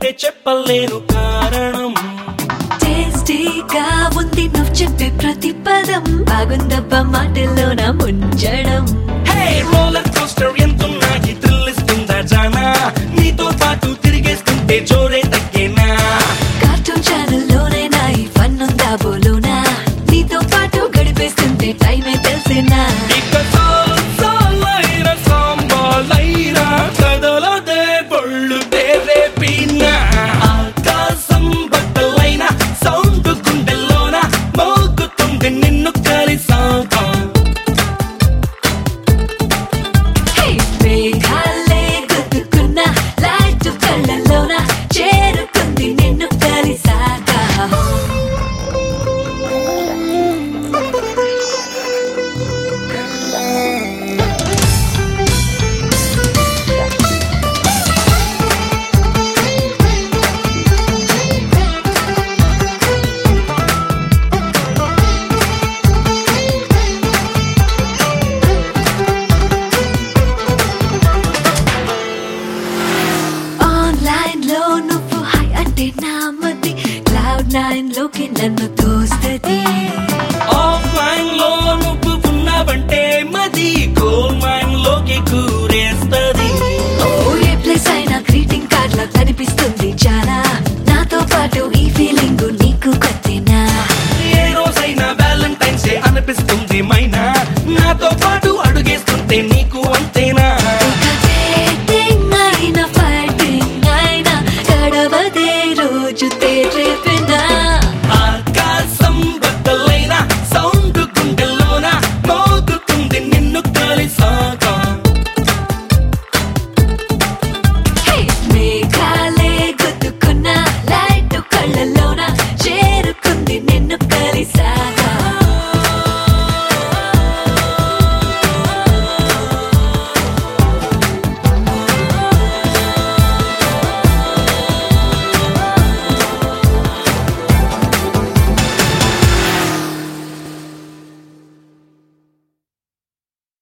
అంటే చెప్పలేను కారణం టేస్టీగా ఉంది నువ్వు చెప్పే ప్రతి పదం బాగుందబ్బా మాటల్లోన ముంచడం హే రోలర్ కోస్టర్ ఎంతున్నా ఈ థ్రిల్ ఇస్తుందా జానా నీతో పాటు తిరిగేస్తుంటే జోరే తగ్గేనా కార్టూన్ ఛానల్లోనైనా ఈ ఫన్ ఉందా బోలోనా నీతో పాటు గడిపేస్తుంటే టైమే తెలిసేనా ఇక చాలు చాలైన సాంబాలైనా కదలదే బొళ్ళు తేరే పీనా ఆకాశం బట్టలైన సౌండ్ గుండెల్లోన మోగుతుంది నిన్ను కలిసాక హే, మేఘాలే గుద్దుకున్న లైట్ కళ్ళల్లోన చేరుకుంది నిన్ను కలిసాక ఆన్లైన్ లో నువ్వు హై అంటే నా మతి క్లౌడ్ నైన్ లోకి నన్ను తోస్తది ఆఫ్లైన్ లో నువ్వు ఉన్నావంటే మది గోల్ మైన్ లోకి కూరేస్తది ఓ ఏ ప్లేస్ అయినా గ్రీటింగ్ కార్డ్ లా కనిపిస్తుంది